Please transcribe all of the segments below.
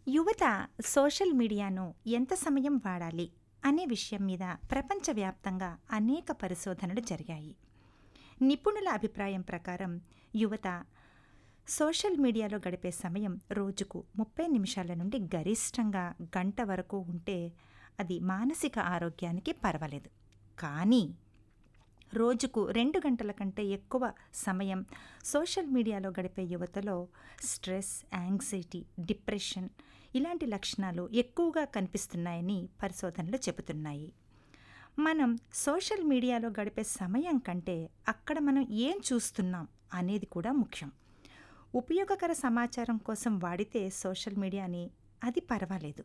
యువత సోషల్ మీడియాను ఎంత సమయం వాడాలి అనే విషయం మీద ప్రపంచవ్యాప్తంగా అనేక పరిశోధనలు జరిగాయి నిపుణుల అభిప్రాయం ప్రకారం యువత సోషల్ మీడియాలో గడిపే సమయం రోజుకు ముప్పై నిమిషాల నుండి గరిష్టంగా గంట వరకు ఉంటే అది మానసిక ఆరోగ్యానికి పర్వాలేదు కానీ రోజుకు రెండు గంటల కంటే ఎక్కువ సమయం సోషల్ మీడియాలో గడిపే యువతలో స్ట్రెస్ యాంగ్జైటీ డిప్రెషన్ ఇలాంటి లక్షణాలు ఎక్కువగా కనిపిస్తున్నాయని పరిశోధనలు చెబుతున్నాయి మనం సోషల్ మీడియాలో గడిపే సమయం కంటే అక్కడ మనం ఏం చూస్తున్నాం అనేది కూడా ముఖ్యం ఉపయోగకర సమాచారం కోసం వాడితే సోషల్ మీడియాని అది పర్వాలేదు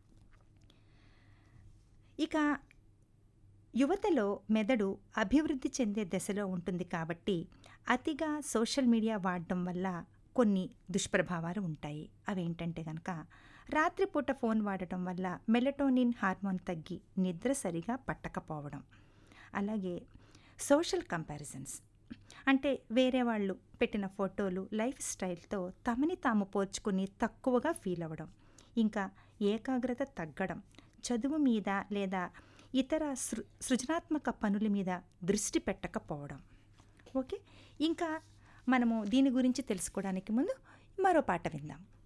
ఇక యువతలో మెదడు అభివృద్ధి చెందే దశలో ఉంటుంది కాబట్టి అతిగా సోషల్ మీడియా వాడడం వల్ల కొన్ని దుష్ప్రభావాలు ఉంటాయి అవేంటంటే కనుక రాత్రిపూట ఫోన్ వాడటం వల్ల మెలటోనిన్ హార్మోన్ తగ్గి నిద్ర సరిగా పట్టకపోవడం అలాగే సోషల్ కంపారిజన్స్ అంటే వేరే వాళ్ళు పెట్టిన ఫోటోలు లైఫ్ స్టైల్తో తమని తాము పోల్చుకుని తక్కువగా ఫీల్ అవ్వడం ఇంకా ఏకాగ్రత తగ్గడం చదువు మీద లేదా ఇతర సృ సృజనాత్మక పనుల మీద దృష్టి పెట్టకపోవడం ఓకే ఇంకా మనము దీని గురించి తెలుసుకోవడానికి ముందు మరో పాట విందాం